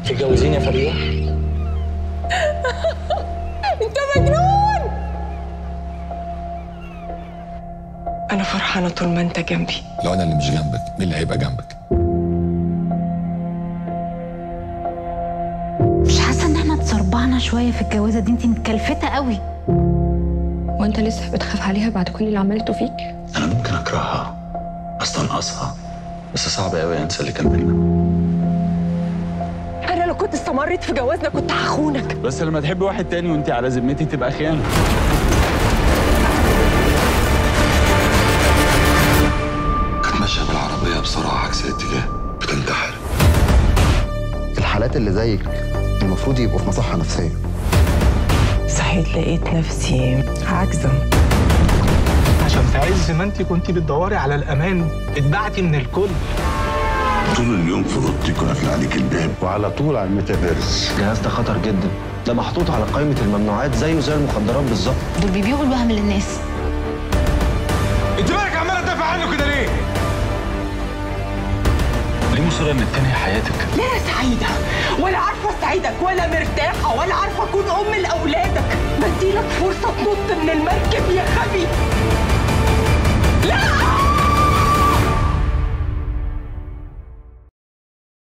تتجوزيني يا فريده انت مجنون انا فرحانه طول ما انت جنبي لو انا اللي مش جنبك مين اللي هيبقى جنبك مش حاسه ان احنا اتسربعنا شويه في الجوازه دي انت متكلفته قوي وانت لسه بتخاف عليها بعد كل اللي عملته فيك انا ممكن اكرهها استنقصها بس صعب قوي انسى اللي كان بينا انا لو كنت استمرت في جوازنا كنت هخونك بس لما تحب واحد تاني وانت على ذمتي تبقى خيانه كانت ماشيه بالعربيه بسرعه عكس الاتجاه بتنتحر الحالات اللي زيك المفروض يبقوا في مصحة نفسية صحيت لقيت نفسي عاجزه عشان في عز ما انت كنت بتدوري على الامان اتبعتي من الكل طول اليوم في اوضتك وقافل عليك الباب وعلى طول على الميتافيرس الجهاز ده خطر جدا ده محطوط على قائمة الممنوعات زيه زي المخدرات بالظبط دول بيبيعوا الوهم للناس انت مالك عماله تدافع عنه كده ليه؟ ليه مصر انك تنهي حياتك لا انا سعيده ولا عارفه اسعدك ولا مرتاحه ولا عارفه اكون ام لاولادك بديلك فرصه تنط من المركب يا غبي لا